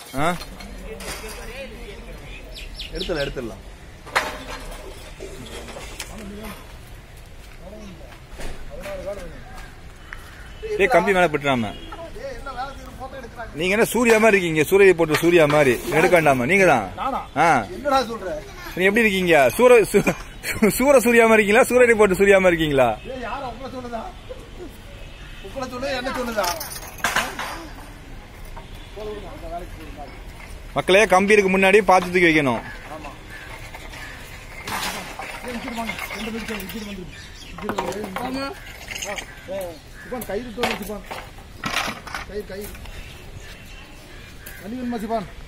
ஆ எடுத்துடலாம் எடுத்துடலாம் ஏய் கம்பி மேல பட்டுறாம நீங்க என்ன சூர்யா மாதிரி இருக்கீங்க சூரிய போட்டு சூர்யா மாதிரி எடுக்காண்டாம நீங்க தான் நானா ஆ என்னடா சொல்ற நீங்க எப்படி இருக்கீங்க சூர சூ- சூர சூர்யா மாதிரி இருக்கீங்களா சூரியனை போட்டு சூர்யா மாதிரி இருக்கீங்களா ஏய் யார உங்களை சொல்லுதா உங்களை சொல்லு என்ன சொல்லுதா மக்களே கம்பி இருக்கு முன்னாடி பார்த்து தூக்கி வைக்கணும் சிப்பான் கயிறு தோணு சிப்பான் கயிறு கயிறு தண்ணி வேணுமா சிப்பான்